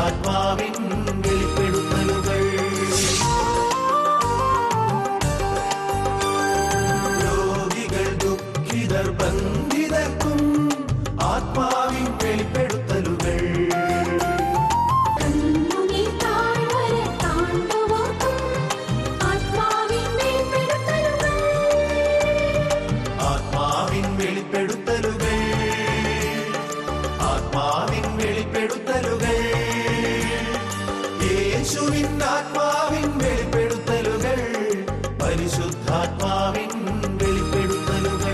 പരിശുദ്ധാത്മാവിൻ വെളിപ്പെടുത്തലുകൾ രോഗികൾ ദുഃഖിതർ ബന്ധിതർക്കും ആത്മാവിൻ വെളിപ്പെടുത്തലുകൾ കണ്ണുനീ താഴ്വര താണ്ടവോർക്കും ആത്മാവിൻ വെളിപ്പെടുത്തലുകൾ ആത്മാവിൻ വെളിപ്പെടുത്തലുകൾ ആത്മാവിൻ വെളിപ്പെടുത്തലുകൾ യേശുവിൻ ആത്മാവിൻ വെളിപ്പെടുത്തലുകൾ പരിശുദ്ധാത്മാവിൻ വെളിപ്പെടുത്തലുകൾ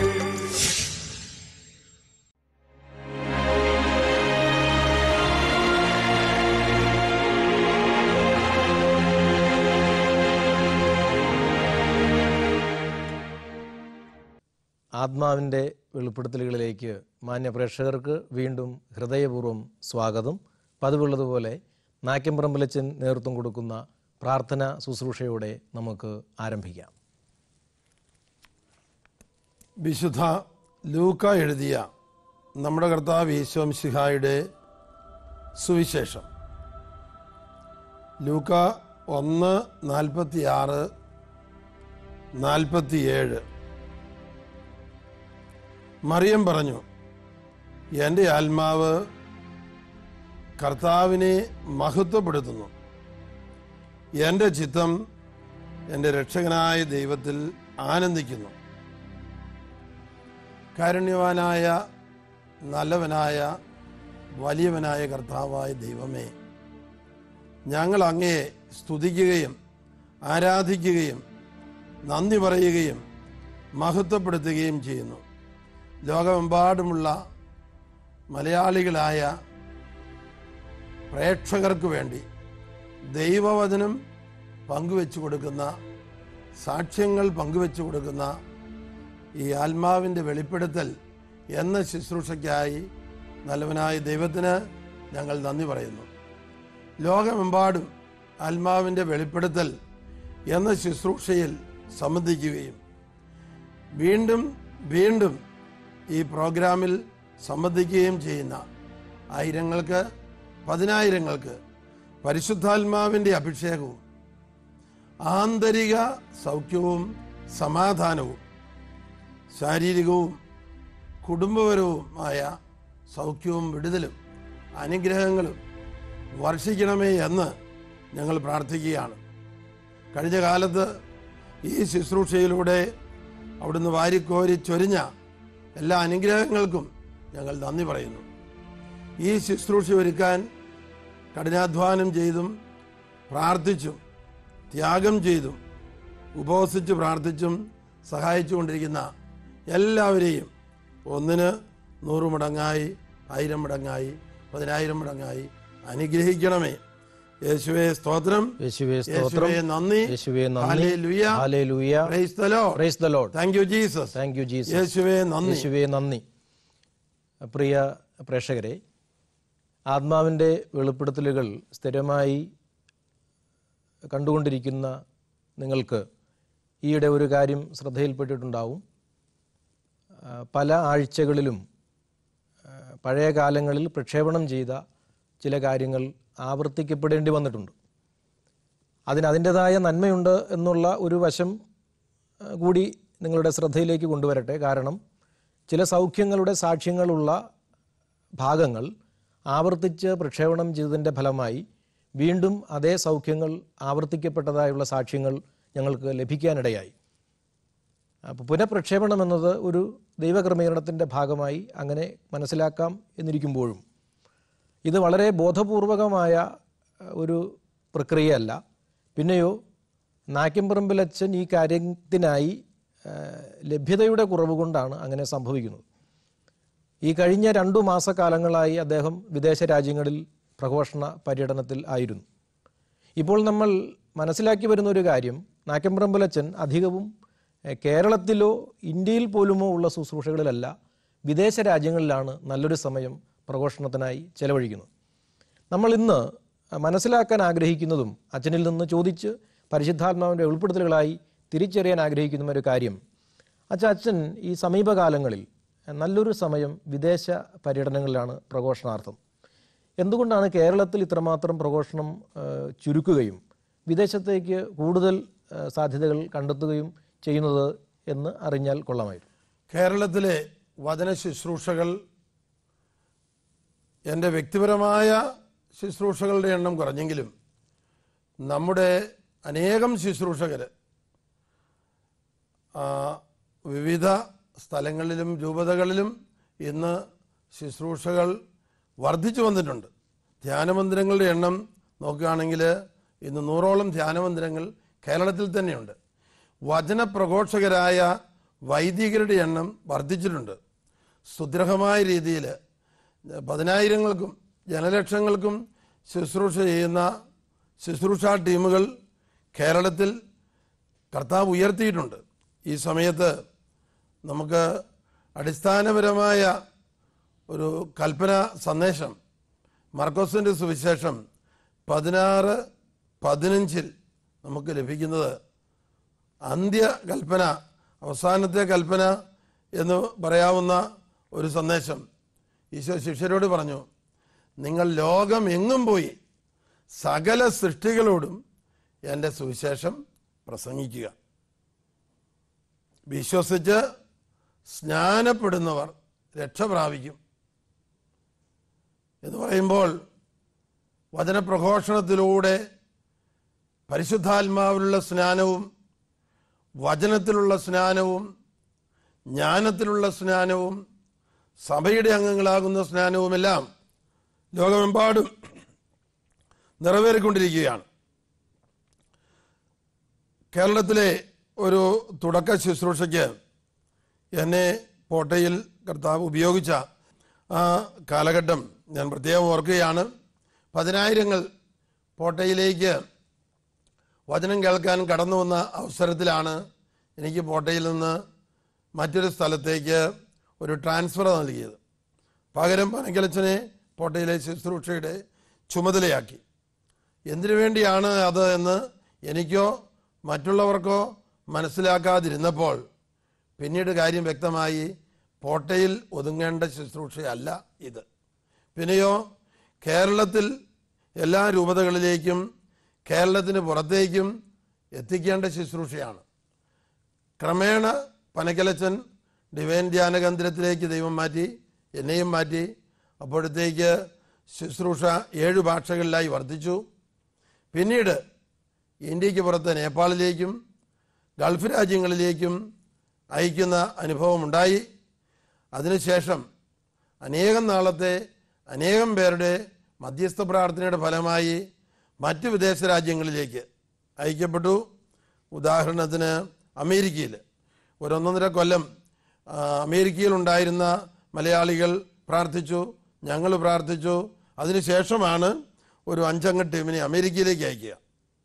ആത്മാവിൻ്റെ വെളിപ്പെടുത്തലുകളിലേക്ക് മാന്യ പ്രേക്ഷകർക്ക് വീണ്ടും ഹൃദയപൂർവ്വം സ്വാഗതം പതിവുള്ളതുപോലെ നാക്യംപറമ്പലച്ചൻ നേതൃത്വം കൊടുക്കുന്ന പ്രാർത്ഥന ശുശ്രൂഷയോടെ നമുക്ക് ആരംഭിക്കാം വിശുദ്ധ ലൂക്ക എഴുതിയ നമ്മുടെ കർത്താവ് ഈശോംശിഹായുടെ സുവിശേഷം ലൂക്ക ഒന്ന് നാൽപ്പത്തി ആറ് നാൽപ്പത്തിയേഴ് മറിയം പറഞ്ഞു എൻ്റെ ആത്മാവ് കർത്താവിനെ മഹത്വപ്പെടുത്തുന്നു എൻ്റെ ചിത്തം എൻ്റെ രക്ഷകനായ ദൈവത്തിൽ ആനന്ദിക്കുന്നു കാരുണ്യവാനായ നല്ലവനായ വലിയവനായ കർത്താവായ ദൈവമേ ഞങ്ങൾ അങ്ങയെ സ്തുതിക്കുകയും ആരാധിക്കുകയും നന്ദി പറയുകയും മഹത്വപ്പെടുത്തുകയും ചെയ്യുന്നു ലോകമെമ്പാടുമുള്ള മലയാളികളായ പ്രേക്ഷകർക്ക് വേണ്ടി ദൈവവചനം പങ്കുവെച്ചു കൊടുക്കുന്ന സാക്ഷ്യങ്ങൾ പങ്കുവെച്ചു കൊടുക്കുന്ന ഈ ആത്മാവിൻ്റെ വെളിപ്പെടുത്തൽ എന്ന ശുശ്രൂഷയ്ക്കായി നല്ലവനായ ദൈവത്തിന് ഞങ്ങൾ നന്ദി പറയുന്നു ലോകമെമ്പാടും ആത്മാവിൻ്റെ വെളിപ്പെടുത്തൽ എന്ന ശുശ്രൂഷയിൽ സംബന്ധിക്കുകയും വീണ്ടും വീണ്ടും ഈ പ്രോഗ്രാമിൽ സംബന്ധിക്കുകയും ചെയ്യുന്ന ആയിരങ്ങൾക്ക് പതിനായിരങ്ങൾക്ക് പരിശുദ്ധാത്മാവിൻ്റെ അഭിഷേകവും ആന്തരിക സൗഖ്യവും സമാധാനവും ശാരീരികവും കുടുംബപരവുമായ സൗഖ്യവും വിടുതലും അനുഗ്രഹങ്ങളും വർഷിക്കണമേ എന്ന് ഞങ്ങൾ പ്രാർത്ഥിക്കുകയാണ് കഴിഞ്ഞ കാലത്ത് ഈ ശുശ്രൂഷയിലൂടെ അവിടുന്ന് വാരിക്കോരി ചൊരിഞ്ഞ എല്ലാ അനുഗ്രഹങ്ങൾക്കും ഞങ്ങൾ നന്ദി പറയുന്നു ഈ ശുശ്രൂഷ ഒരുക്കാൻ കഠിനാധ്വാനം ചെയ്തും പ്രാർത്ഥിച്ചും ത്യാഗം ചെയ്തും ഉപവസിച്ച് പ്രാർത്ഥിച്ചും സഹായിച്ചുകൊണ്ടിരിക്കുന്ന എല്ലാവരെയും ഒന്നിന് നൂറ് മടങ്ങായി ആയിരം മടങ്ങായി പതിനായിരം മടങ്ങായി അനുഗ്രഹിക്കണമേ യേശുവേ സ്തോത്രം യേശുവേ സ്തോത്രം യേശുവേ നന്ദി യേശുവേ നന്ദി hallelujah. Hallelujah Praise the Lord. Praise the Lord thank you Jesus thank you Jesus യേശുവേ നന്ദി യേശുവേ നന്ദി പ്രിയ പ്രേക്ഷകരെ ആത്മാവിൻ്റെ വെളിപ്പെടുത്തലുകൾ സ്ഥിരമായി കണ്ടുകൊണ്ടിരിക്കുന്ന നിങ്ങൾക്ക് ഈയിടെ ഒരു കാര്യം ശ്രദ്ധയിൽപ്പെട്ടിട്ടുണ്ടാവും ആ, പല ആഴ്ചകളിലും ആ, പഴയ കാലങ്ങളിൽ പ്രക്ഷേപണം ചെയ്ത ചില കാര്യങ്ങൾ ആവർത്തിക്കപ്പെടേണ്ടി വന്നിട്ടുണ്ട് അതിന് അതിൻ്റെതായ നന്മയുണ്ട് എന്നുള്ള ഒരു വശം ആ, കൂടി നിങ്ങളുടെ ശ്രദ്ധയിലേക്ക് കൊണ്ടുവരട്ടെ കാരണം ചില സൗഖ്യങ്ങളുടെ സാക്ഷ്യങ്ങളുള്ള ഭാഗങ്ങൾ ആവർത്തിച്ച് പ്രക്ഷേപണം ചെയ്തതിൻ്റെ ഫലമായി വീണ്ടും അതേ സൗഖ്യങ്ങൾ ആവർത്തിക്കപ്പെട്ടതായുള്ള സാക്ഷ്യങ്ങൾ ഞങ്ങൾക്ക് ലഭിക്കാനിടയായി അപ്പോൾ പുനഃപ്രക്ഷേപണം എന്നത് ഒരു ദൈവക്രമീകരണത്തിൻ്റെ ഭാഗമായി അങ്ങനെ മനസ്സിലാക്കാം എന്നിരിക്കുമ്പോഴും ഇത് വളരെ ബോധപൂർവകമായ അഹ്, ഒരു പ്രക്രിയയല്ല പിന്നെയോ നാക്യംപറമ്പിലച്ചൻ ഈ കാര്യത്തിനായി അഹ്, ലഭ്യതയുടെ കുറവ് കൊണ്ടാണ് അങ്ങനെ സംഭവിക്കുന്നത് ഈ കഴിഞ്ഞ രണ്ടു മാസക്കാലങ്ങളായി അദ്ദേഹം വിദേശ രാജ്യങ്ങളിൽ പ്രഘോഷണ പര്യടനത്തിൽ ആയിരുന്നു ഇപ്പോൾ നമ്മൾ മനസ്സിലാക്കി വരുന്ന ഒരു കാര്യം നാക്കമ്പ്രമ്പലച്ചൻ അധികവും എഹ്, കേരളത്തിലോ ഇന്ത്യയിൽ പോലുമോ ഉള്ള ശുശ്രൂഷകളിലല്ല വിദേശ രാജ്യങ്ങളിലാണ് നല്ലൊരു സമയം പ്രഘോഷണത്തിനായി ചെലവഴിക്കുന്നത് നമ്മൾ ഇന്ന് മനസ്സിലാക്കാൻ ആഗ്രഹിക്കുന്നതും അച്ഛനിൽ നിന്ന് ചോദിച്ച് പരിശുദ്ധാത്മാവിൻ്റെ ഉൾപ്പെടുത്തലുകളായി തിരിച്ചറിയാൻ ആഗ്രഹിക്കുന്ന ഒരു കാര്യം അച്ഛ അച്ഛൻ ഈ സമീപകാലങ്ങളിൽ നല്ലൊരു സമയം വിദേശ പര്യടനങ്ങളിലാണ് പ്രഘോഷണാർത്ഥം എന്തുകൊണ്ടാണ് കേരളത്തിൽ ഇത്രമാത്രം പ്രഘോഷണം ആ, ചുരുക്കുകയും വിദേശത്തേക്ക് കൂടുതൽ ആ, സാധ്യതകൾ കണ്ടെത്തുകയും ചെയ്യുന്നത് എന്ന് അറിഞ്ഞാൽ കൊള്ളാമായിരുന്നു കേരളത്തിലെ വചന ശുശ്രൂഷകൾ എൻ്റെ വ്യക്തിപരമായ ശുശ്രൂഷകളുടെ എണ്ണം കുറഞ്ഞെങ്കിലും നമ്മുടെ അനേകം ശുശ്രൂഷകർ വിവിധ സ്ഥലങ്ങളിലും രൂപതകളിലും ഇന്ന് ശുശ്രൂഷകൾ വർദ്ധിച്ചു വന്നിട്ടുണ്ട് ധ്യാനമന്ദിരങ്ങളുടെ എണ്ണം നോക്കുകയാണെങ്കിൽ ഇന്ന് നൂറോളം ധ്യാനമന്ദിരങ്ങൾ കേരളത്തിൽ തന്നെയുണ്ട് വചനപ്രഘോഷകരായ വൈദികരുടെ എണ്ണം വർദ്ധിച്ചിട്ടുണ്ട് സുദൃഢമായ രീതിയിൽ പതിനായിരങ്ങൾക്കും ജനലക്ഷങ്ങൾക്കും ശുശ്രൂഷ ചെയ്യുന്ന ശുശ്രൂഷ ടീമുകൾ കേരളത്തിൽ കർത്താവ് ഉയർത്തിയിട്ടുണ്ട് ഈ സമയത്ത് നമുക്ക് അടിസ്ഥാനപരമായ ഒരു കൽപ്പന സന്ദേശം മർക്കോസിൻ്റെ സുവിശേഷം പതിനാറ് പതിനഞ്ചിൽ നമുക്ക് ലഭിക്കുന്നത് അന്ത്യ കൽപ്പന അവസാനത്തെ കൽപ്പന എന്ന് പറയാവുന്ന ഒരു സന്ദേശം ഈശോ ശിഷ്യരോട് പറഞ്ഞു നിങ്ങൾ ലോകം എങ്ങും പോയി സകല സൃഷ്ടികളോടും എൻ്റെ സുവിശേഷം പ്രസംഗിക്കുക വിശ്വസിച്ച് സ്നാനപ്പെടുന്നവർ രക്ഷ പ്രാപിക്കും എന്ന് പറയുമ്പോൾ വചനപ്രഘോഷണത്തിലൂടെ പരിശുദ്ധാത്മാവിലുള്ള സ്നാനവും വചനത്തിലുള്ള സ്നാനവും ജ്ഞാനത്തിലുള്ള സ്നാനവും സഭയുടെ അംഗങ്ങളാകുന്ന സ്നാനവുമെല്ലാം ലോകമെമ്പാടും നിറവേറിക്കൊണ്ടിരിക്കുകയാണ് കേരളത്തിലെ ഒരു തുടക്ക ശുശ്രൂഷയ്ക്ക് എന്നെ കോട്ടയിൽ കർത്താവ് ഉപയോഗിച്ച ആ കാലഘട്ടം ഞാൻ പ്രത്യേകം ഓർക്കുകയാണ് പതിനായിരങ്ങൾ പോട്ടയിലേക്ക് വചനം കേൾക്കാൻ കടന്നു വന്ന അവസരത്തിലാണ് എനിക്ക് പോട്ടയിൽ നിന്ന് മറ്റൊരു സ്ഥലത്തേക്ക് ഒരു ട്രാൻസ്ഫർ നൽകിയത് പകരം പനക്കലച്ചനെ പോട്ടയിലെ ശുശ്രൂഷയുടെ ചുമതലയാക്കി എന്തിനു വേണ്ടിയാണ് അത് എന്ന് എനിക്കോ മറ്റുള്ളവർക്കോ മനസ്സിലാക്കാതിരുന്നപ്പോൾ പിന്നീട് കാര്യം വ്യക്തമായി പോട്ടയിൽ ഒതുങ്ങേണ്ട ശുശ്രൂഷയല്ല ഇത് പിന്നെയോ കേരളത്തിൽ എല്ലാ രൂപതകളിലേക്കും കേരളത്തിന് പുറത്തേക്കും എത്തിക്കേണ്ട ശുശ്രൂഷയാണ് ക്രമേണ പനക്കലച്ചൻ ഡിവൈൻ ധ്യാന കേന്ദ്രത്തിലേക്ക് ദൈവം മാറ്റി എന്നെയും മാറ്റി അപ്പോഴത്തേക്ക് ശുശ്രൂഷ ഏഴ് ഭാഷകളിലായി വർദ്ധിച്ചു പിന്നീട് ഇന്ത്യക്ക് പുറത്ത് നേപ്പാളിലേക്കും ഗൾഫ് രാജ്യങ്ങളിലേക്കും അയക്കുന്ന അനുഭവമുണ്ടായി അതിനുശേഷം അനേകം നാളത്തെ അനേകം പേരുടെ മധ്യസ്ഥ പ്രാർത്ഥനയുടെ ഫലമായി മറ്റ് വിദേശ രാജ്യങ്ങളിലേക്ക് അയക്കപ്പെട്ടു ഉദാഹരണത്തിന് അമേരിക്കയിൽ ഒരൊന്നൊന്നര കൊല്ലം ആ, അമേരിക്കയിലുണ്ടായിരുന്ന മലയാളികൾ പ്രാർത്ഥിച്ചു ഞങ്ങൾ പ്രാർത്ഥിച്ചു അതിനുശേഷമാണ് ഒരു അഞ്ചംഗ ടീമിനെ അമേരിക്കയിലേക്ക് അയക്കുക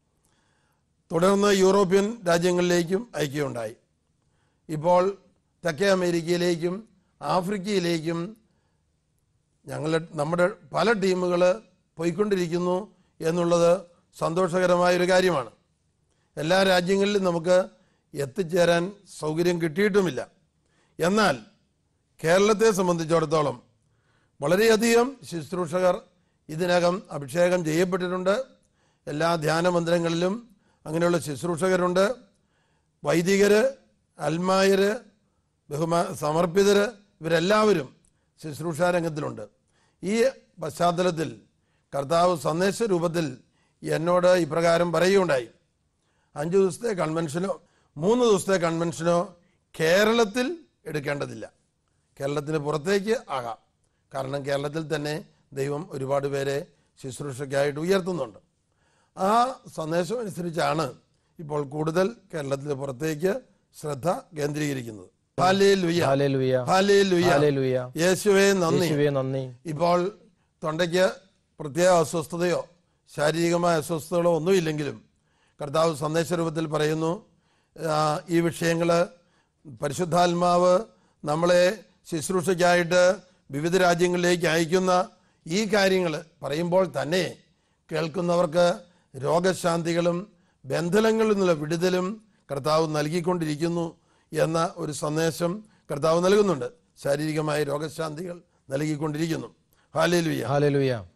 തുടർന്ന് യൂറോപ്യൻ രാജ്യങ്ങളിലേക്കും അയക്കുകയുണ്ടായി ഇപ്പോൾ തെക്കേ അമേരിക്കയിലേക്കും ആഫ്രിക്കയിലേക്കും ഞങ്ങളുടെ നമ്മുടെ പല ടീമുകൾ പോയിക്കൊണ്ടിരിക്കുന്നു എന്നുള്ളത് സന്തോഷകരമായ ഒരു കാര്യമാണ് എല്ലാ രാജ്യങ്ങളിലും നമുക്ക് എത്തിച്ചേരാൻ സൗകര്യം കിട്ടിയിട്ടുമില്ല എന്നാൽ കേരളത്തെ സംബന്ധിച്ചിടത്തോളം വളരെയധികം ശുശ്രൂഷകർ ഇതിനകം അഭിഷേകം ചെയ്യപ്പെട്ടിട്ടുണ്ട് എല്ലാ ധ്യാന മന്ദിരങ്ങളിലും അങ്ങനെയുള്ള ശുശ്രൂഷകരുണ്ട് വൈദികര് അൽമായര് ബഹുമാ സമർപ്പിതര് ഇവരെല്ലാവരും ശുശ്രൂഷാ രംഗത്തിലുണ്ട് ഈ പശ്ചാത്തലത്തിൽ കർത്താവ് സന്ദേശ രൂപത്തിൽ എന്നോട് ഇപ്രകാരം പറയുകയുണ്ടായി അഞ്ച് ദിവസത്തെ കൺവെൻഷനോ മൂന്ന് ദിവസത്തെ കൺവെൻഷനോ കേരളത്തിൽ എടുക്കേണ്ടതില്ല കേരളത്തിന് പുറത്തേക്ക് ആകാം കാരണം കേരളത്തിൽ തന്നെ ദൈവം ഒരുപാട് പേരെ ശുശ്രൂഷയ്ക്കായിട്ട് ഉയർത്തുന്നുണ്ട് ആ സന്ദേശം അനുസരിച്ചാണ് ഇപ്പോൾ കൂടുതൽ കേരളത്തിന് പുറത്തേക്ക് ശ്രദ്ധ കേന്ദ്രീകരിക്കുന്നത് ഹാലേലുയ്യ. Hallelujah hallelujah. ഹാലേലുയ യേശുവേ നന്ദി യേശുവേ നന്ദി ഇപ്പോൾ തൊണ്ടയ്ക്ക് പ്രത്യേക അസ്വസ്ഥതയോ ശാരീരികമായ അസ്വസ്ഥതകളോ ഒന്നുമില്ലെങ്കിലും കർത്താവ് സന്ദേശ രൂപത്തിൽ പറയുന്നു ആ, ഈ വിഷയങ്ങൾ പരിശുദ്ധാത്മാവ് നമ്മളെ ശുശ്രൂഷയ്ക്കായിട്ട് വിവിധ രാജ്യങ്ങളിലേക്ക് അയക്കുന്ന ഈ കാര്യങ്ങൾ പറയുമ്പോൾ തന്നെ കേൾക്കുന്നവർക്ക് രോഗശാന്തികളും ബന്ധനങ്ങളിൽ നിന്നുള്ള വിടുതലും കർത്താവ് നൽകിക്കൊണ്ടിരിക്കുന്നു എന്ന ഒരു സന്ദേശം കർത്താവ് നൽകുന്നുണ്ട് ശാരീരികമായ രോഗശാന്തികൾ നൽകിക്കൊണ്ടിരിക്കുന്നു ഹാലേലുയ്യ ഹാലേലുയ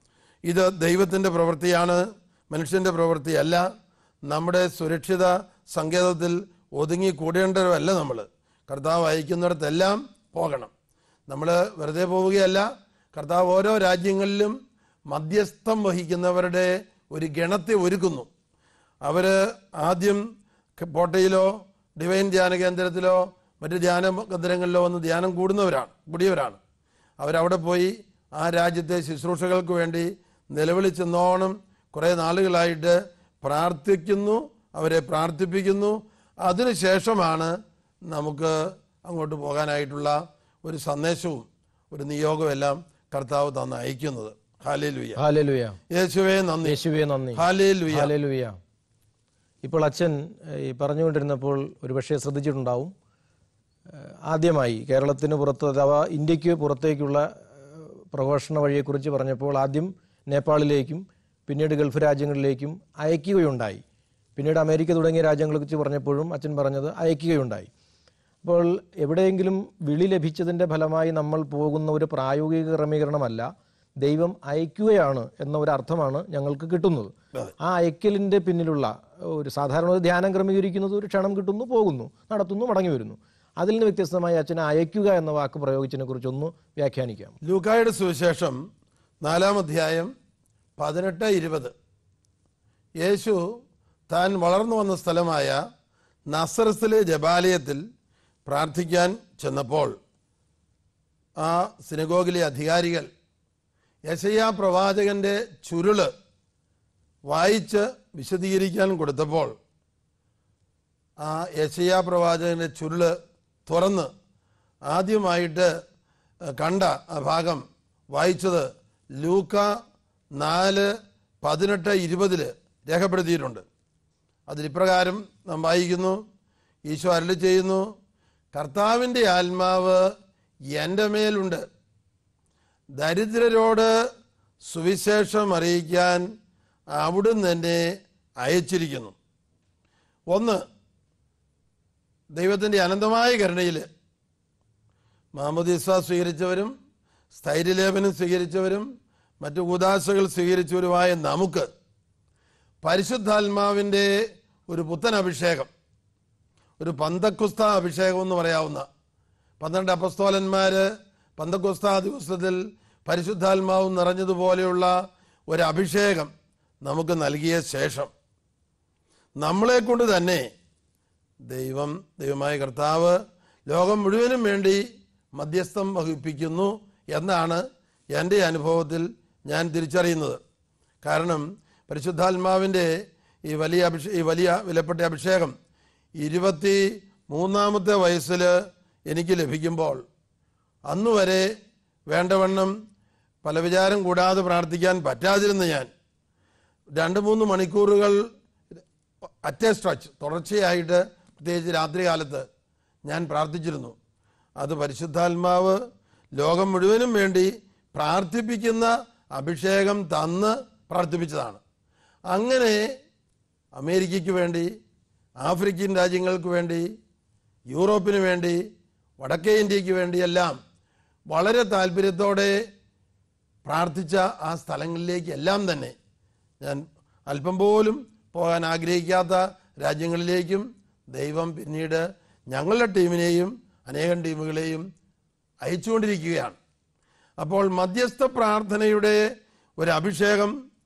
ഇത് ദൈവത്തിൻ്റെ പ്രവൃത്തിയാണ് മനുഷ്യൻ്റെ പ്രവൃത്തിയല്ല നമ്മുടെ സുരക്ഷിത സങ്കേതത്തിൽ ഒതുങ്ങി കൂടേണ്ടവരല്ല നമ്മൾ കർത്താവ് അയക്കുന്നിടത്തെല്ലാം പോകണം നമ്മൾ വെറുതെ പോവുകയല്ല കർത്താവ് ഓരോ രാജ്യങ്ങളിലും മധ്യസ്ഥം വഹിക്കുന്നവരുടെ ഒരു ഗണത്തെ ഒരുക്കുന്നു അവർ ആദ്യം കോട്ടയിലോ ഡിവൈൻ ധ്യാന കേന്ദ്രത്തിലോ മറ്റ് ധ്യാന കേന്ദ്രങ്ങളിലോ വന്ന് ധ്യാനം കൂടുന്നവരാണ് കൂടിയവരാണ് അവരവിടെ പോയി ആ രാജ്യത്തെ ശുശ്രൂഷകൾക്ക് വേണ്ടി നിലവിളിച്ചെന്നോണം കുറേ നാളുകളായിട്ട് പ്രാർത്ഥിക്കുന്നു അവരെ പ്രാർത്ഥിപ്പിക്കുന്നു അതിനുശേഷമാണ് നമുക്ക് അങ്ങോട്ട് പോകാനായിട്ടുള്ള ഒരു സന്ദേശവും ഒരു നിയോഗവും എല്ലാം കർത്താവ് തന്ന് അയക്കുന്നത് ഹാലേ ലുയ്യ ഹാലലുയ യേശുവേ നന്ദി യേശുവെ നന്ദി ഹാലേ ലുയ്യ ഹാലലുയ ഇപ്പോൾ അച്ഛൻ ഏഹ്, ഈ പറഞ്ഞുകൊണ്ടിരുന്നപ്പോൾ ഒരുപക്ഷെ ശ്രദ്ധിച്ചിട്ടുണ്ടാവും ഏഹ്, ആദ്യമായി കേരളത്തിന് പുറത്ത് അഥവാ ഇന്ത്യക്ക് പുറത്തേക്കുള്ള ഏഹ്, പ്രഘോഷണ വഴിയെക്കുറിച്ച് പറഞ്ഞപ്പോൾ ആദ്യം നേപ്പാളിലേക്കും പിന്നീട് ഗൾഫ് രാജ്യങ്ങളിലേക്കും അയക്കുകയുണ്ടായി പിന്നീട് അമേരിക്ക തുടങ്ങിയ രാജ്യങ്ങളെക്കുറിച്ച് പറഞ്ഞപ്പോഴും അച്ഛൻ പറഞ്ഞത് അയക്കുകയുണ്ടായി അപ്പോൾ എവിടെയെങ്കിലും വിളി ലഭിച്ചതിൻ്റെ ഫലമായി നമ്മൾ പോകുന്ന ഒരു പ്രായോഗിക ക്രമീകരണമല്ല ദൈവം അയക്കുകയാണ് എന്ന ഒരു അർത്ഥമാണ് ഞങ്ങൾക്ക് കിട്ടുന്നത് ആ അയക്കലിൻ്റെ പിന്നിലുള്ള ഒരു സാധാരണ ഒരു ധ്യാനം ക്രമീകരിക്കുന്നത് ഒരു ക്ഷണം കിട്ടുന്നു പോകുന്നു നടത്തുന്നു മടങ്ങി വരുന്നു അതിൽ നിന്ന് വ്യത്യസ്തമായി അച്ഛനെ അയക്കുക എന്ന വാക്ക് പ്രയോഗിച്ചതിനെ കുറിച്ചൊന്ന് വ്യാഖ്യാനിക്കാം ലൂക്കായുടെ സുവിശേഷം നാലാം അധ്യായം പതിനെട്ട് ഇരുപത് യേശു താൻ വളർന്നു വന്ന സ്ഥലമായ നസറസിലെ ജബാലയത്തിൽ പ്രാർത്ഥിക്കാൻ ചെന്നപ്പോൾ ആ സിനഗോഗിലെ അധികാരികൾ യശയാ പ്രവാചകന്റെ ചുരുള് വായിച്ച് വിശദീകരിക്കാൻ കൊടുത്തപ്പോൾ ആ യശയാ പ്രവാചകന്റെ ചുരുള് തുറന്ന് ആദ്യമായിട്ട് കണ്ട ആ ഭാഗം വായിച്ചത് ലൂക്ക നാല് പതിനെട്ട് ഇരുപതില് രേഖപ്പെടുത്തിയിട്ടുണ്ട് അതിലിപ്രകാരം നാം വായിക്കുന്നു ഈശോ അരളി ചെയ്യുന്നു കർത്താവിൻ്റെ ആത്മാവ് എൻ്റെ മേലുണ്ട് ദരിദ്രരോട് സുവിശേഷം അറിയിക്കാൻ അവിടുന്ന് എന്നെ അയച്ചിരിക്കുന്നു ഒന്ന് ദൈവത്തിൻ്റെ അനന്തമായ കരുണയിൽ മാമോദീസ സ്വീകരിച്ചവരും സ്ഥൈര്യലേപനം സ്വീകരിച്ചവരും മറ്റു ഉദാശകൾ സ്വീകരിച്ചവരുമായ നമുക്ക് പരിശുദ്ധാത്മാവിൻ്റെ ഒരു പുത്തൻ അഭിഷേകം ഒരു പന്തക്കുസ്ത അഭിഷേകം എന്ന് പറയാവുന്ന പന്ത്രണ്ട് അപ്പസ്തോലന്മാർ പന്തക്കുസ്ത ദിവസത്തിൽ പരിശുദ്ധാത്മാവ് നിറഞ്ഞതുപോലെയുള്ള ഒരു അഭിഷേകം നമുക്ക് നൽകിയ ശേഷം നമ്മളെ കൊണ്ട് തന്നെ ദൈവം ദൈവമായ കർത്താവ് ലോകം മുഴുവനും വേണ്ടി മധ്യസ്ഥം വഹിപ്പിക്കുന്നു എന്നാണ് എൻ്റെ അനുഭവത്തിൽ ഞാൻ തിരിച്ചറിയുന്നത് കാരണം പരിശുദ്ധാത്മാവിൻ്റെ ഈ വലിയ അഭിഷേ ഈ വലിയ വിലപ്പെട്ട അഭിഷേകം ഇരുപത്തി മൂന്നാമത്തെ വയസ്സിൽ എനിക്ക് ലഭിക്കുമ്പോൾ അന്നുവരെ വേണ്ടവണ്ണം പല വിചാരം കൂടാതെ പ്രാർത്ഥിക്കാൻ പറ്റാതിരുന്ന ഞാൻ രണ്ട് മൂന്ന് മണിക്കൂറുകൾ അറ്റേ സ്ട്രച്ച് തുടർച്ചയായിട്ട് പ്രത്യേകിച്ച് രാത്രികാലത്ത് ഞാൻ പ്രാർത്ഥിച്ചിരുന്നു അത് പരിശുദ്ധാത്മാവ് ലോകം മുഴുവനും വേണ്ടി പ്രാർത്ഥിപ്പിക്കുന്ന അഭിഷേകം തന്ന് പ്രാർത്ഥിപ്പിച്ചതാണ് അങ്ങനെ അമേരിക്കയ്ക്ക് വേണ്ടി ആഫ്രിക്കൻ രാജ്യങ്ങൾക്ക് വേണ്ടി യൂറോപ്പിന് വേണ്ടി വടക്കേ ഇന്ത്യക്ക് വേണ്ടിയെല്ലാം വളരെ താല്പര്യത്തോടെ പ്രാർത്ഥിച്ച ആ സ്ഥലങ്ങളിലേക്ക് എല്ലാം തന്നെ ഞാൻ അല്പം പോലും പോകാൻ ആഗ്രഹിക്കാത്ത രാജ്യങ്ങളിലേക്കും ദൈവം പിന്നീട് ഞങ്ങളുടെ ടീമിനെയും അനേകം ടീമുകളെയും അയച്ചുകൊണ്ടിരിക്കുകയാണ് അപ്പോൾ മധ്യസ്ഥ പ്രാർത്ഥനയുടെ ഒരു അഭിഷേകം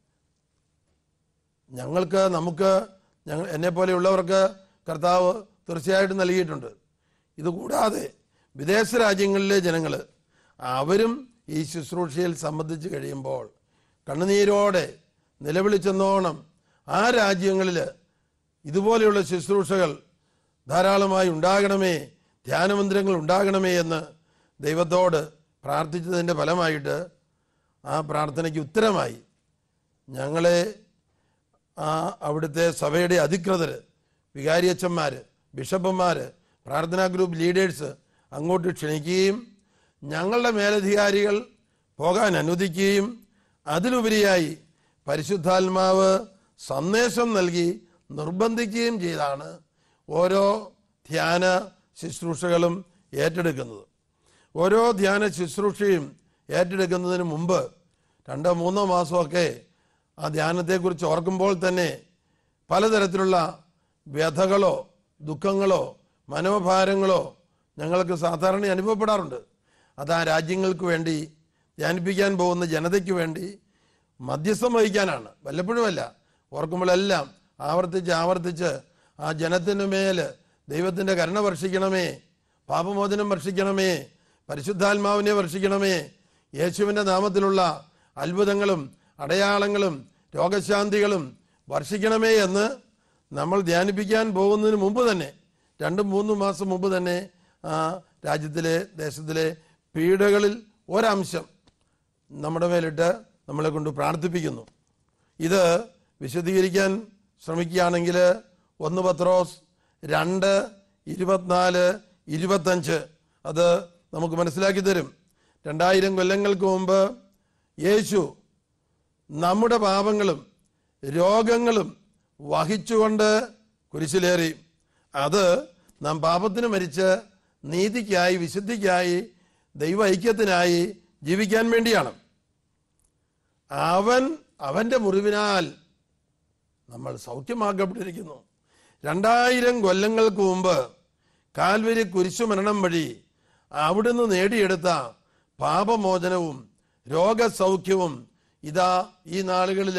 ഞങ്ങൾക്ക് നമുക്ക് ഞങ്ങൾ എന്നെ പോലെയുള്ളവർക്ക് കർത്താവ് തീർച്ചയായിട്ടും നൽകിയിട്ടുണ്ട് ഇതുകൂടാതെ വിദേശ രാജ്യങ്ങളിലെ ജനങ്ങൾ അവരും ഈ ശുശ്രൂഷയിൽ സംബന്ധിച്ച് കഴിയുമ്പോൾ കണ്ണുനീരോടെ നിലവിളിച്ചെന്നോണം ആ രാജ്യങ്ങളിൽ ഇതുപോലെയുള്ള ശുശ്രൂഷകൾ ധാരാളമായി ഉണ്ടാകണമേ ധ്യാനമന്ദിരങ്ങൾ ഉണ്ടാകണമേ എന്ന് ദൈവത്തോട് പ്രാർത്ഥിച്ചതിൻ്റെ ഫലമായിട്ട് ആ പ്രാർത്ഥനയ്ക്ക് ഉത്തരമായി ഞങ്ങളെ ആ അവിടുത്തെ സഭയുടെ അധികൃതർ വികാരിയച്ഛന്മാർ ബിഷപ്പന്മാർ പ്രാർത്ഥനാ ഗ്രൂപ്പ് ലീഡേഴ്സ് അങ്ങോട്ട് ക്ഷണിക്കുകയും ഞങ്ങളുടെ മേലധികാരികൾ പോകാൻ അനുവദിക്കുകയും അതിലുപരിയായി പരിശുദ്ധാത്മാവ് സന്ദേശം നൽകി നിർബന്ധിക്കുകയും ചെയ്താണ് ഓരോ ധ്യാന ശുശ്രൂഷകളും ഏറ്റെടുക്കുന്നത് ഓരോ ധ്യാന ശുശ്രൂഷയും ഏറ്റെടുക്കുന്നതിന് മുമ്പ് രണ്ടോ മൂന്നോ മാസമൊക്കെ ആ ധ്യാനത്തെക്കുറിച്ച് ഓർക്കുമ്പോൾ തന്നെ പലതരത്തിലുള്ള വ്യഥകളോ ദുഃഖങ്ങളോ മനോഭാരങ്ങളോ ഞങ്ങൾക്ക് സാധാരണ അനുഭവപ്പെടാറുണ്ട് അത് ആ രാജ്യങ്ങൾക്ക് വേണ്ടി ധ്യാനിപ്പിക്കാൻ പോകുന്ന ജനതയ്ക്ക് വേണ്ടി മധ്യസ്ഥം വഹിക്കാനാണ് വല്ലപ്പോഴുമല്ല ഓർക്കുമ്പോഴെല്ലാം ആവർത്തിച്ച് ആവർത്തിച്ച് ആ ജനത്തിനു മേൽ ദൈവത്തിൻ്റെ കരുണ വർഷിക്കണമേ പാപമോചനം വർഷിക്കണമേ പരിശുദ്ധാത്മാവിനെ വർഷിക്കണമേ യേശുവിൻ്റെ നാമത്തിലുള്ള അത്ഭുതങ്ങളും അടയാളങ്ങളും രോഗശാന്തികളും വർഷിക്കണമേ എന്ന് നമ്മൾ ധ്യാനിപ്പിക്കാൻ പോകുന്നതിന് മുമ്പ് തന്നെ രണ്ടും മൂന്നും മാസം മുമ്പ് തന്നെ ആ രാജ്യത്തിലെ ദേശത്തിലെ പീഡകളിൽ ഒരംശം നമ്മുടെ മേലിട്ട് നമ്മളെ കൊണ്ട് പ്രാർത്ഥിപ്പിക്കുന്നു ഇത് വിശദീകരിക്കാൻ ശ്രമിക്കുകയാണെങ്കിൽ ഒന്ന് പത്രോസ് രണ്ട് ഇരുപത്തിനാല് ഇരുപത്തഞ്ച് അത് നമുക്ക് മനസ്സിലാക്കി തരും രണ്ടായിരം കൊല്ലങ്ങൾക്ക് മുമ്പ് യേശു നമ്മുടെ പാപങ്ങളും രോഗങ്ങളും വഹിച്ചുകൊണ്ട് കുരിശിലേറി അത് നാം പാപത്തിന് മരിച്ച് നീതിക്കായി വിശുദ്ധിക്കായി ദൈവ ഐക്യത്തിനായി ജീവിക്കാൻ വേണ്ടിയാണ് അവൻ അവന്റെ മുറിവിനാൽ നമ്മൾ സൗഖ്യമാക്കപ്പെട്ടിരിക്കുന്നു രണ്ടായിരം കൊല്ലങ്ങൾക്ക് മുമ്പ് കാൽവരി കുരിശുമരണം വഴി അവിടുന്ന് നേടിയെടുത്ത പാപമോചനവും രോഗസൗഖ്യവും ഇതാ ഈ നാളുകളിൽ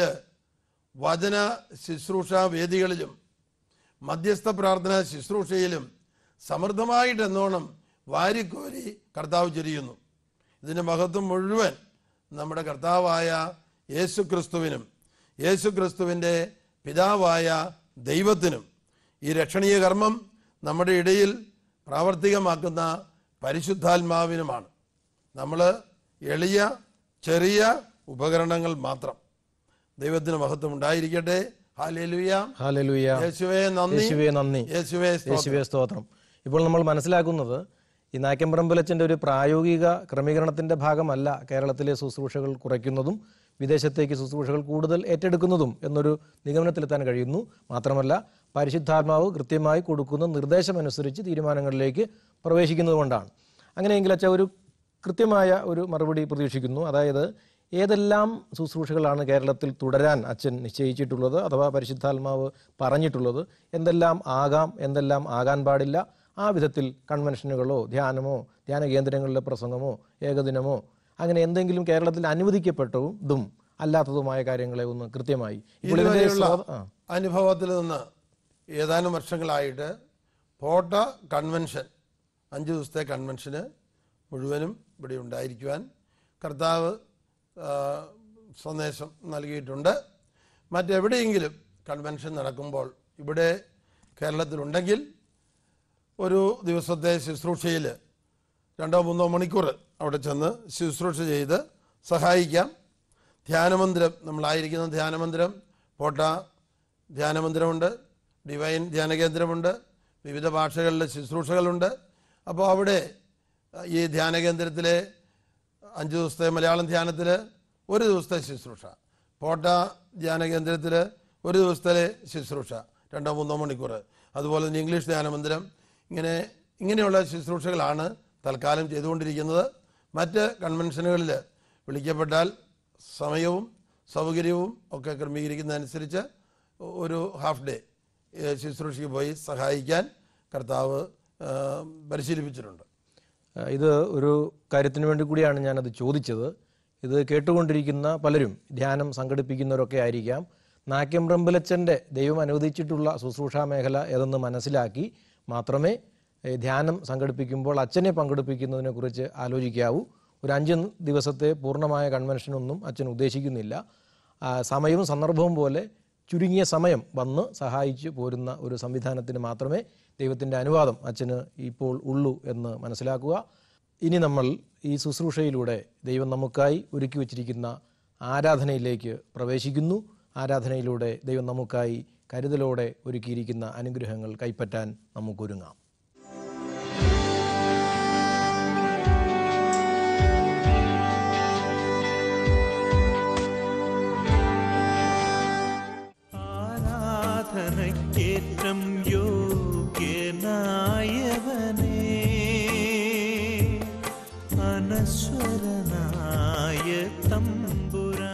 വചന ശുശ്രൂഷ വേദികളിലും മധ്യസ്ഥ പ്രാർത്ഥന ശുശ്രൂഷയിലും സമൃദ്ധമായിട്ട് എന്നോണം വാരിക്കോരി കർത്താവ് ചൊരിയുന്നു ഇതിൻ്റെ മഹത്വം മുഴുവൻ നമ്മുടെ കർത്താവായ യേശു ക്രിസ്തുവിനും യേശു ക്രിസ്തുവിൻ്റെ പിതാവായ ദൈവത്തിനും ഈ രക്ഷണീയ കർമ്മം നമ്മുടെ ഇടയിൽ പ്രാവർത്തികമാക്കുന്ന പരിശുദ്ധാത്മാവിനുമാണ് നമ്മൾ എളിയ ചെറിയ ഉപകരണങ്ങൾ മാത്രം ദൈവത്തിന് മഹത്വം ഉണ്ടായിരിക്കട്ടെ ഹാലേലുയ ഹാലലുയ യേശുവേ നന്ദി യേശുവേ നന്ദി യേശുവേ സ്തോത്രം. യേശുവേ സ്തോത്രം ഇപ്പോൾ നമ്മൾ മനസ്സിലാക്കുന്നത് ഈ നായ്ക്കമ്പറമ്പലച്ചൻ്റെ ഒരു പ്രായോഗിക ക്രമീകരണത്തിന്റെ ഭാഗമല്ല കേരളത്തിലെ ശുശ്രൂഷകൾ കുറയ്ക്കുന്നതും വിദേശത്തേക്ക് ശുശ്രൂഷകൾ കൂടുതൽ ഏറ്റെടുക്കുന്നതും എന്നൊരു നിഗമനത്തിലെത്താൻ കഴിയുന്നു മാത്രമല്ല പരിശുദ്ധാത്മാവ് കൃത്യമായി കൊടുക്കുന്ന നിർദ്ദേശമനുസരിച്ച് തീരുമാനങ്ങളിലേക്ക് പ്രവേശിക്കുന്നതുകൊണ്ടാണ് അങ്ങനെയെങ്കിൽ അച്ഛ ഒരു കൃത്യമായ ഒരു മറുപടി പ്രതീക്ഷിക്കുന്നു അതായത് ഏതെല്ലാം ശുശ്രൂഷകളാണ് കേരളത്തിൽ തുടരാൻ അച്ഛൻ നിശ്ചയിച്ചിട്ടുള്ളത് അഥവാ പരിശുദ്ധാത്മാവ് പറഞ്ഞിട്ടുള്ളത് എന്തെല്ലാം ആകാം എന്തെല്ലാം ആകാൻ പാടില്ല ആ വിധത്തിൽ കൺവെൻഷനുകളോ ധ്യാനമോ ധ്യാന കേന്ദ്രങ്ങളിലെ പ്രസംഗമോ ഏകദിനമോ അങ്ങനെ എന്തെങ്കിലും കേരളത്തിൽ അനുവദിക്കപ്പെട്ടതും അല്ലാത്തതുമായ കാര്യങ്ങളെ ഒന്ന് കൃത്യമായി ഇപ്പോൾ ഇതിന്റെ ഇതുവരെയുള്ള സ്രോത- ആ. അനുഭവത്തിൽ നിന്ന് ഏതാനും വർഷങ്ങളായിട്ട് പോട്ട കൺവെൻഷൻ അഞ്ച് ദിവസത്തെ കൺവെൻഷന് മുഴുവനും ഇവിടെ ഉണ്ടായിരിക്കുവാൻ കർത്താവ് ആ, സന്ദേശം നൽകിയിട്ടുണ്ട് മറ്റെവിടെയെങ്കിലും കൺവെൻഷൻ നടക്കുമ്പോൾ ഇവിടെ കേരളത്തിലുണ്ടെങ്കിൽ ഒരു ദിവസത്തെ ശുശ്രൂഷയിൽ രണ്ടോ മൂന്നോ മണിക്കൂർ അവിടെ ചെന്ന് ശുശ്രൂഷ ചെയ്ത് സഹായിക്കാം ധ്യാനമന്ദിരം നമ്മളായിരിക്കുന്ന ധ്യാനമന്ദിരം പോട്ട ധ്യാനമന്ദിരമുണ്ട് ഡിവൈൻ ധ്യാനകേന്ദ്രമുണ്ട് വിവിധ ഭാഷകളിലെ ശുശ്രൂഷകളുണ്ട് അപ്പോൾ അവിടെ ഈ ധ്യാനകേന്ദ്രത്തിലെ അഞ്ച് ദിവസത്തെ മലയാളം ധ്യാനത്തിൽ ഒരു ദിവസത്തെ ശുശ്രൂഷ പോട്ട ധ്യാനകേന്ദ്രത്തിൽ ഒരു ദിവസത്തെ ശുശ്രൂഷ രണ്ടോ മൂന്നോ മണിക്കൂർ അതുപോലെ തന്നെ ഇംഗ്ലീഷ് ധ്യാനമന്ദിരം ഇങ്ങനെ ഇങ്ങനെയുള്ള ശുശ്രൂഷകളാണ് തൽക്കാലം ചെയ്തുകൊണ്ടിരിക്കുന്നത് മറ്റ് കൺവെൻഷനുകളിൽ വിളിക്കപ്പെട്ടാൽ സമയവും സൗകര്യവും ഒക്കെ ക്രമീകരിക്കുന്നതനുസരിച്ച് ഒരു ഹാഫ് ഡേ ഏഹ്, ശുശ്രൂഷയ്ക്ക് പോയി സഹായിക്കാൻ കർത്താവ് ഏഹ്, പരിശീലിപ്പിച്ചിട്ടുണ്ട് ഏഹ് ഇത് ഒരു കാര്യത്തിന് വേണ്ടി കൂടിയാണ് ഞാനത് ചോദിച്ചത് ഇത് കേട്ടുകൊണ്ടിരിക്കുന്ന പലരും ധ്യാനം സംഘടിപ്പിക്കുന്നവരൊക്കെ ആയിരിക്കാം നാക്യംറമ്പലച്ചൻ്റെ ദൈവം അനുവദിച്ചിട്ടുള്ള ശുശ്രൂഷാ മേഖല ഏതെന്ന് മനസ്സിലാക്കി മാത്രമേ ഏഹ് ധ്യാനം സംഘടിപ്പിക്കുമ്പോൾ അച്ഛനെ പങ്കെടുപ്പിക്കുന്നതിനെ കുറിച്ച് ആലോചിക്കാവൂ ഒരു അഞ്ച് ദിവസത്തെ പൂർണ്ണമായ കൺവെൻഷനൊന്നും അച്ഛൻ ഉദ്ദേശിക്കുന്നില്ല ആ, സമയവും സന്ദർഭവും പോലെ ചുരുങ്ങിയ സമയം വന്ന് സഹായിച്ചു പോരുന്ന ഒരു സംവിധാനത്തിന് മാത്രമേ ദൈവത്തിൻ്റെ അനുവാദം അച്ഛന് ഇപ്പോൾ ഉള്ളൂ എന്ന് മനസ്സിലാക്കുക ഇനി നമ്മൾ ഈ ശുശ്രൂഷയിലൂടെ ദൈവം നമുക്കായി ഒരുക്കി വച്ചിരിക്കുന്ന ആരാധനയിലേക്ക് പ്രവേശിക്കുന്നു ആരാധനയിലൂടെ ദൈവം നമുക്കായി കരുതലോടെ ഒരുക്കിയിരിക്കുന്ന അനുഗ്രഹങ്ങൾ കൈപ്പറ്റാൻ നമുക്കൊരുങ്ങാം ആരാധനയ്ക്കേറ്റം യോഗ്യനായവനേ അനശ്വരനായ തമ്പുരാ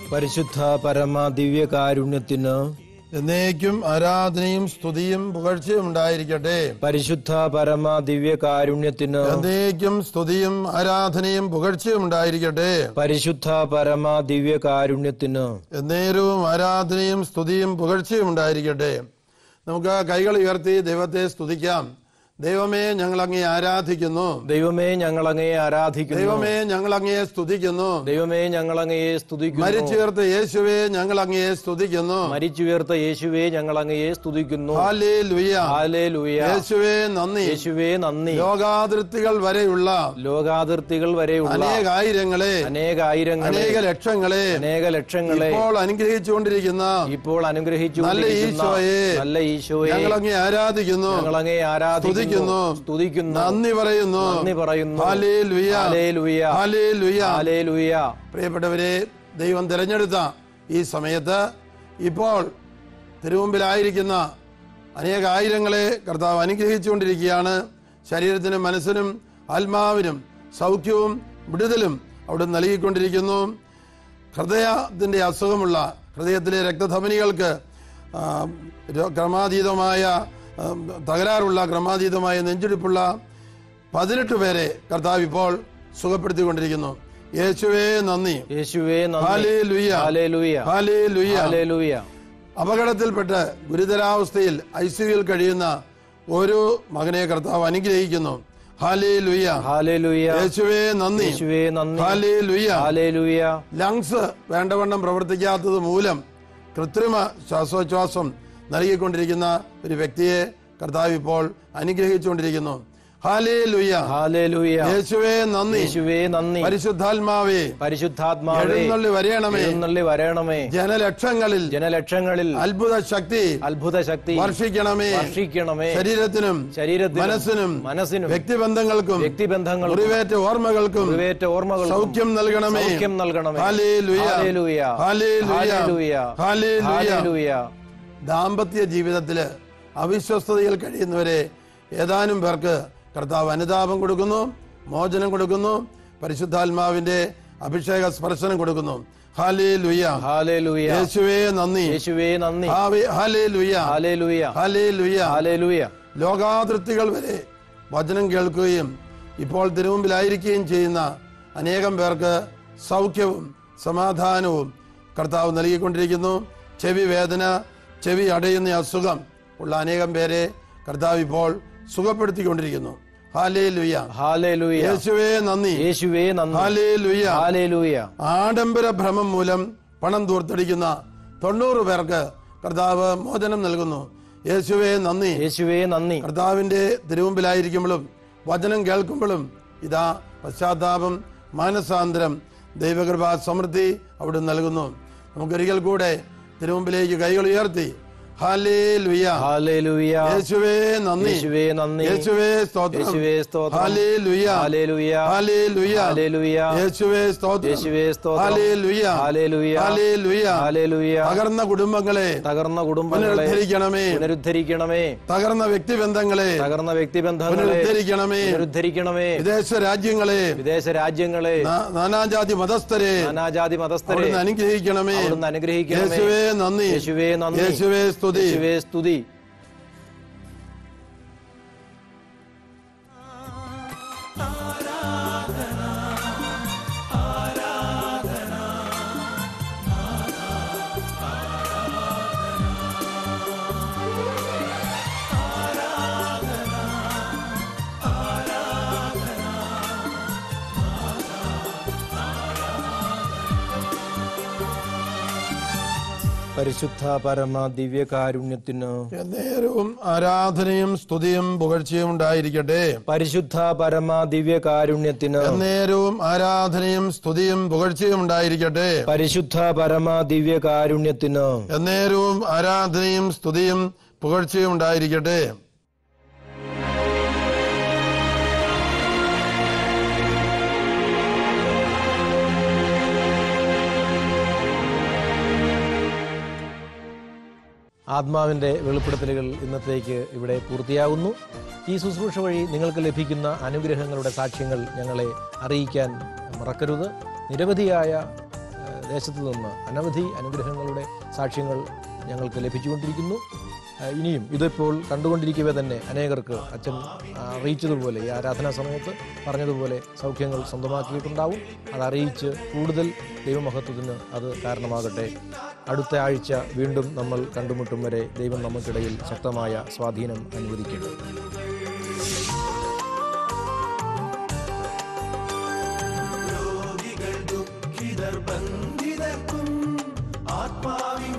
പരിശുദ്ധ പരമ ദിവ്യകാരുണ്യത്തിന് എന്നേക്കും ആരാധനയും സ്തുതിയും പുകഴ്ചയും ഉണ്ടായിരിക്കട്ടെ പരിശുദ്ധ പരമ ദിവ്യകാരുണ്യത്തിന് എന്നേക്കും സ്തുതിയും ആരാധനയും പുകഴ്ചയും ഉണ്ടായിരിക്കട്ടെ പരിശുദ്ധ പരമ ദിവ്യകാരുണ്യത്തിന് എന്നേരവും ആരാധനയും സ്തുതിയും പുകഴ്ചയും ഉണ്ടായിരിക്കട്ടെ നമുക്ക് കൈകൾ ഉയർത്തി ദൈവത്തെ സ്തുതിക്കാം ദൈവമേ ഞങ്ങൾ അങ്ങേ ആരാധിക്കുന്നു ദൈവമേ ഞങ്ങൾ അങ്ങയെ ആരാധിക്കുന്നു ദൈവമേ ഞങ്ങൾ അങ്ങയെ സ്തുതിക്കുന്നു ദൈവമേ ഞങ്ങൾ അങ്ങയെ സ്തുതിക്കുന്നു മരിച്ചുയർത്ത യേശുവേ ഞങ്ങൾ അങ്ങയെ സ്തുതിക്കുന്നു മരിച്ചുയർത്ത യേശുവേ ഞങ്ങൾ അങ്ങയെ സ്തുതിക്കുന്നു ഹാലേലുയ ഹാലേലൂയ യേശുവേ നന്ദി യേശുവേ നന്ദി ലോകാതിർത്തികൾ വരെയുള്ള ലോകാതിർത്തികൾ വരെയുള്ള അനേകായിരങ്ങളെ അനേകായിരങ്ങളെ അനേക ലക്ഷങ്ങളെ അനേക ലക്ഷങ്ങളെ ഇപ്പോൾ അനുഗ്രഹിച്ചുകൊണ്ടിരിക്കുന്ന ഇപ്പോൾ അനുഗ്രഹിച്ചു നല്ല ഈശോയെ നല്ല ഈശോയെ ഞങ്ങൾ അങ്ങേ ആരാധിക്കുന്നു ഞങ്ങൾ അങ്ങയെ ആരാധിക്കുന്നു സ്തുതിക്കുന്നു സ്തുതിക്കുന്നു നന്ദി പറയുന്നു നന്ദി പറയുന്നു ഹാലേലുയ ഹാലേലൂയ ഹാലേലുയ ഹാലേലൂയ പ്രിയപ്പെട്ടവരെ ദൈവം തിരഞ്ഞെടുത്ത ഈ സമയത്ത് ഇപ്പോൾ തിരുമുമ്പിലായിരിക്കുന്ന അനേക ആയിരങ്ങളെ കർത്താവ് അനുഗ്രഹിച്ചുകൊണ്ടിരിക്കുകയാണ് ശരീരത്തിനും മനസ്സിനും ആത്മാവിനും സൗഖ്യവും വിടുതലും അവിടെ നൽകിക്കൊണ്ടിരിക്കുന്നു ഹൃദയത്തിൻ്റെ അസുഖമുള്ള ഹൃദയത്തിലെ രക്തധമനികൾക്ക് ആ, രോ- ക്രമാതീതമായ ആ, തകരാറുള്ള ക്രമാതീതമായ നെഞ്ചിടിപ്പുള്ള പതിനെട്ട് പേരെ കർത്താവ് ഇപ്പോൾ സുഖപ്പെടുത്തിക്കൊണ്ടിരിക്കുന്നു യേശുവേ നന്ദി യേശുവേ നന്ദി ഹാലേലുയ ഹാലേലൂയ ഹാലേലുയ ഹാലേലൂയ അപകടത്തിൽപ്പെട്ട് ഗുരുതരാവസ്ഥയിൽ ഐ സിയുയിൽ കഴിയുന്ന ഒരു മകനെ കർത്താവ് അനുഗ്രഹിക്കുന്നു ഹാലേ ലുയ്യ ഹാലേലൂയ യേശുവേ നന്ദി യേശുവേ നന്ദി ഹാലേ ലുയ്യ ഹാലേലൂയ ലങ്സ് വേണ്ടവണ്ണം പ്രവർത്തിക്കാത്തത് മൂലം കൃത്രിമ ശ്വാസോച്ഛ്വാസം നൽകിക്കൊണ്ടിരിക്കുന്ന ഒരു വ്യക്തിയെ കർത്താവ് ഇപ്പോൾ അനുഗ്രഹിച്ചുകൊണ്ടിരിക്കുന്നു ഹാലേ ലുയ്യ ഹാലേലൂയ യേശുവേ നന്ദി യേശുവേ നന്ദി പരിശുദ്ധാത്മാവേ പരിശുദ്ധാത്മാവേ എഴുന്നള്ളി വരയണമേ എഴുന്നള്ളി വരണമേ ജനലക്ഷങ്ങളിൽ ജനലക്ഷങ്ങളിൽ അത്ഭുത ശക്തി അത്ഭുത ശക്തി വർഷിക്കണമേ വർഷിക്കണമേ ശരീരത്തിനും ശരീരത്തിനും മനസ്സിനും മനസ്സിനും വ്യക്തിബന്ധങ്ങൾക്കും വ്യക്തിബന്ധങ്ങൾക്കും മുറിവേറ്റ ഓർമ്മകൾക്കും മുറിവേറ്റ ഓർമ്മകൾക്കും സൗഖ്യം നൽകണമേ സൗഖ്യം നൽകണമേ hallelujah. Hallelujah. Hallelujah. Hallelujah. Hallelujah. Hallelujah. ദാമ്പത്യ ജീവിതത്തില് അവിശ്വസ്തതയിൽ കഴിയുന്നവരെ ഏതാനും പേർക്ക് കർത്താവ് അനുതാപം കൊടുക്കുന്നു മോചനം കൊടുക്കുന്നു പരിശുദ്ധാത്മാവിന്റെ അഭിഷേക സ്പർശനം കൊടുക്കുന്നു ഹാലേ ലുയ്യ ഹല്ലേലൂയ. യേശുവേ നന്ദി യേശുവേ നന്ദി ഹാലേ ലുയ്യ ഹാലേലൂയ ഹാലേ ലുയ്യ ഹാലേലൂയ ലോകാതിർത്തികൾ വരെ വചനം കേൾക്കുകയും ഇപ്പോൾ തിരുമുമ്പിലായിരിക്കുകയും ചെയ്യുന്ന അനേകം പേർക്ക് സൗഖ്യവും സമാധാനവും കർത്താവ് നൽകിക്കൊണ്ടിരിക്കുന്നു ചെവി വേദന ചെവി അടയുന്ന അസുഖം ഉള്ള അനേകം പേരെ കർത്താവ് ഇപ്പോൾ സുഖപ്പെടുത്തിക്കൊണ്ടിരിക്കുന്നു ഹാലേ ലുയ്യ ഹാലേലൂയ യേശുവേ നന്ദി യേശുവേ നന്ദി ഹാലേ ലുയ്യ ഹാലേലൂയ ആഡംബര ഭ്രമം മൂലം പണം ദൂർത്തടിക്കുന്ന തൊണ്ണൂറ് പേർക്ക് കർത്താവ് മോചനം നൽകുന്നു യേശുവേ നന്ദി യേശുവേ നന്ദി കർത്താവിന്റെ തിരുമുമ്പിലായിരിക്കുമ്പോഴും വചനം കേൾക്കുമ്പോഴും ഇതാ പശ്ചാത്താപം മാനസാന്തരം ദൈവകൃപ സമൃദ്ധി അവിടെ നൽകുന്നു നമുക്കൊരിക്കൽ കൂടെ തിരുമുമ്പിലേക്ക് കൈകൾ ഉയർത്തി ഹാലേ ലുയ്യ ഹാലേലൂയ യേശുവേ നന്ദി യേശുവേ നന്ദി യേശുവേ സ്തോത്രം യേശുവേ സ്തോത്രം ഹാലേ ലുയ്യ ഹാലേലൂയ ഹാലേ ലുയ്യ ഹാലേലൂയ യേശുവേ സ്തോത്രം യേശുവേ സ്തോത്രം ഹാലേ ലുയ്യ ഹാലേലൂയ ഹാലേ ലുയ്യ ഹാലേലൂയ തകർന്ന കുടുംബങ്ങളെ തകർന്ന കുടുംബങ്ങളെ പുനരുദ്ധരിക്കണമേ പുനരുദ്ധരിക്കണമേ തകർന്ന വ്യക്തിബന്ധങ്ങളെ തകർന്ന വ്യക്തിബന്ധങ്ങളെ പുനരുദ്ധരിക്കണമേ പുനരുദ്ധരിക്കണമേ വിദേശ രാജ്യങ്ങളെ വിദേശ രാജ്യങ്ങളെ നാ- നാനാജാതി മതസ്ഥരെ നാനാജാതി മതസ്ഥരെ അവിടുന്ന് അനുഗ്രഹിക്കണമേ അവിടുന്ന് അനുഗ്രഹിക്കണമേ യേശുവേ നന്ദി യേശുവേ നന്ദി യേശുവേ സ്തുതി യേശുവേ സ്തുതി പരിശുദ്ധ പരമ ദിവ്യകാരുണ്യത്തിന് നേരവും ആരാധനയും സ്തുതിയും പുകഴ്ചയും ഉണ്ടായിരിക്കട്ടെ പരിശുദ്ധ പരമ ദിവ്യകാരുണ്യത്തിന് നേരവും ആരാധനയും സ്തുതിയും പുകഴ്ചയും ഉണ്ടായിരിക്കട്ടെ പരിശുദ്ധ പരമ ദിവ്യകാരുണ്യത്തിന് എന്നേരവും ആരാധനയും സ്തുതിയും പുകഴ്ചയും ഉണ്ടായിരിക്കട്ടെ ആത്മാവിൻ്റെ വെളിപ്പെടുത്തലുകൾ ഇന്നത്തേക്ക് ഇവിടെ പൂർത്തിയാകുന്നു ഈ ശുശ്രൂഷ വഴി നിങ്ങൾക്ക് ലഭിക്കുന്ന അനുഗ്രഹങ്ങളുടെ സാക്ഷ്യങ്ങൾ ഞങ്ങളെ അറിയിക്കാൻ മറക്കരുത് നിരവധിയായ ഏഹ്, ദേശത്തു നിന്ന് അനവധി അനുഗ്രഹങ്ങളുടെ സാക്ഷ്യങ്ങൾ ഞങ്ങൾക്ക് ലഭിച്ചുകൊണ്ടിരിക്കുന്നു ആ, ഇനിയും ഇതിപ്പോൾ കണ്ടുകൊണ്ടിരിക്കവേ തന്നെ അനേകർക്ക് അച്ഛൻ ആ, അറിയിച്ചതുപോലെ ഈ ആരാധനാ സമയത്ത് പറഞ്ഞതുപോലെ സൗഖ്യങ്ങൾ സ്വന്തമാക്കിയിട്ടുണ്ടാവും അത് അറിയിച്ച് കൂടുതൽ ദൈവമഹത്വത്തിന് അത് കാരണമാകട്ടെ അടുത്ത ആഴ്ച വീണ്ടും നമ്മൾ കണ്ടുമുട്ടും വരെ ദൈവം നമുക്കിടയിൽ ശക്തമായ സ്വാധീനം അനുവദിക്കട്ടെ രോഗികൾ ദുഃഖിതർ ബന്ധിതർക്കും ആത്മാവിൻ